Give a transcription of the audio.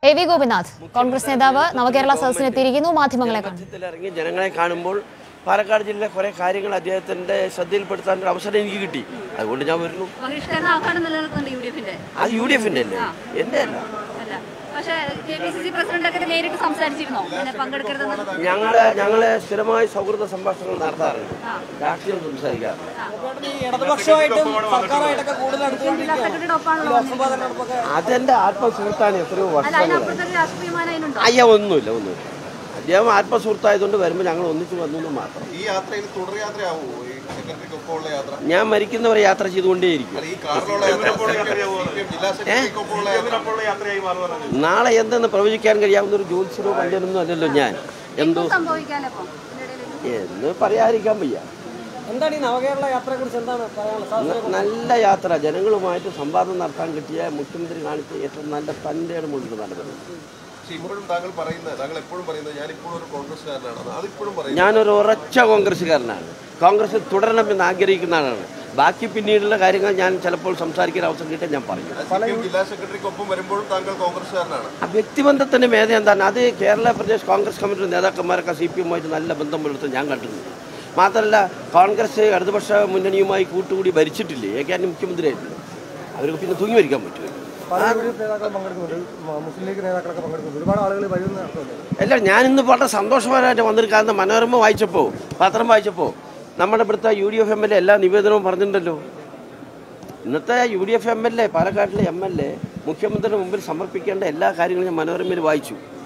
A V Gopinath Congress നേതാവ് നവകേരള സദസ്സിനെത്തിയിരിക്കുന്നു മാധ്യമങ്ങളെ കാണും ഇറങ്ങി ജനങ്ങളെ കാണുമ്പോൾ പാലക്കാട് ജില്ലയിലെ കുറെ കാര്യങ്ങൾ അദ്ദേഹത്തിന്റെ ശ്രദ്ധയിൽപ്പെടുത്താൻ ഒരു അവസരം എനിക്ക് കിട്ടി അതുകൊണ്ട് ഞാൻ വരുന്നു ബഹിഷ്കരണ ആഹ്വാനം നിലനിൽക്കുന്നുണ്ട് യു ഡി എഫിന്റെ അത് യു ഡി എഫിന്റെ അല്ലേ എന്റെ അല്ല അല്ല പക്ഷേ K P C C president ഒക്കെ നേരിട്ട് സംസാരിച്ചിരുന്നോ അങ്ങനെ പങ്കെടുക്കരുതെന്ന് ഞങ്ങള് ഞങ്ങള് സ്ഥിരമായി സൗഹൃദ സംഭാഷണങ്ങൾ നടത്താറുണ്ട് രാഷ്ട്രീയം സംസാരിക്കാറുണ്ട് ഈ ഇടതുപക്ഷമായിട്ടും സർക്കാരായിട്ടൊക്കെ കൂടുതൽ അടുത്തുകൊണ്ടിരിക്കുകയാണ് സെക്രട്ടറിയുടെ ഒപ്പാണല്ലോ ലോക്സഭാ തെരഞ്ഞെടുപ്പൊക്കെ അതെന്റെ ആത്മസുഹൃത്താണ് എത്രയോ അല്ല വർഷങ്ങളായി അതിനപ്പുറത്തൊരു രാഷ്ട്രീയമാനം അതിനുണ്ടോ അയ്യ ഒന്നുമില്ല ഒന്നുമില്ല അദ്ദേഹം ആത്മസുഹൃത്തായതുകൊണ്ട് വരുമ്പോൾ ഞങ്ങൾ ഒന്നിച്ചു വന്നു എന്ന് മാത്രം ഈ യാത്രയിൽ തുടർയാത്രയാവോ ഈ സെക്രട്ടറിക്കൊപ്പമുള്ള യാത്ര ഞാൻ മരിക്കുന്നവരെ യാത്ര ചെയ്തുകൊണ്ടേയിരിക്കും അല്ല ഈ കാറിലുള്ള യാത്ര CPM ജില്ലാ സെക്രട്ടറിക്കൊപ്പമുള്ള യാത്ര നാളെ എന്തെന്ന് പ്രവചിക്കാൻ കഴിയാവുന്ന ഒരു ജ്യോത്സ്യരോ പണ്ഡിതനൊന്നും അല്ലല്ലോ ഞാൻ എന്തോ സംഭവിക്കാലോ അപ്പൊ ഇതിനിടയിൽ എന്ന് പറയാതിരിക്കാൻ വയ്യ എന്താണ് ഈ നവകേരള യാത്രയെ കുറിച്ച് എന്താണ് പറയാനുള്ളത് സാർ, ന- നല്ല യാത്ര ജനങ്ങളുമായിട്ട് സംവാദം നടത്താൻ കിട്ടിയ മുഖ്യമന്ത്രി കാണിച്ച ഏറ്റവും നല്ല തൻ്റെ മുന്നിൽ നടന്നത് പക്ഷെ ഇപ്പോഴും താങ്കൾ പറയുന്നത് താങ്കൾ എപ്പോഴും പറയുന്നത് ഞാൻ ഇപ്പോഴും ഒരു കോൺഗ്രസ്സുകാരനാണ് അതിപ്പോഴും പറയുന്നത് ഞാനൊരു ഉറച്ച കോൺഗ്രസ്സുകാരനാണ് കോൺഗ്രസ് തുടരണമെന്ന് ആഗ്രഹിക്കുന്ന ആളാണ് ബാക്കി പിന്നീടുള്ള കാര്യങ്ങൾ ഞാൻ ചിലപ്പോൾ സംസാരിക്കാൻ അവസരം കിട്ടാൻ ഞാൻ പറയും CPM ജില്ലാ സെക്രട്ടറിക്കൊപ്പം വരുമ്പോഴും താങ്കൾ കോൺഗ്രസ്സുകാരനാണ് ആ വ്യക്തിബന്ധത്തിന്റെ മേധ എന്താണ് അത് കേരള പ്രദേശ് കോൺഗ്രസ് കമ്മിറ്റി നേതാക്കന്മാരൊക്കെ സി പി എമ്മുമായിട്ട് നല്ല ബന്ധം പുലർത്തും ഞാൻ കണ്ടിട്ടുണ്ട് മാത്രമല്ല കോൺഗ്രസ് ഇടതുപക്ഷ മുന്നണിയുമായി കൂട്ടുകൂടി ഭരിച്ചിട്ടില്ലേ ഏക്കാനും മുഖ്യമന്ത്രിയായിട്ടില്ല അവർക്ക് പിന്നെ തൂങ്ങി മരിക്കാൻ പറ്റുമല്ലോ പല യു ഡി എഫ് നേതാക്കളും പങ്കെടുക്കുന്നുണ്ട് മ- മുസ്ലിം ലീഗ് നേതാക്കളൊക്കെ പങ്കെടുക്കുന്നുണ്ട് ഒരുപാട് ആളുകൾ വരുന്ന നടത്തുന്നുണ്ട് അല്ല ഞാനിന്ന് വളരെ സന്തോഷപരമായിട്ട് വന്നിരിക്കാവുന്ന മനോരമ വായിച്ചപ്പോൾ പത്രം വായിച്ചപ്പോൾ നമ്മുടെ ഇവിടുത്തെ U D F M L A എല്ലാ നിവേദനവും പറഞ്ഞിട്ടുണ്ടല്ലോ ഇന്നത്തെ U D F M L A പാലക്കാട്ടിലെ എം എൽ എ മുഖ്യമന്ത്രിയുടെ മുമ്പിൽ സമർപ്പിക്കേണ്ട എല്ലാ കാര്യങ്ങളും ഞാൻ മനോരമയിൽ വായിച്ചു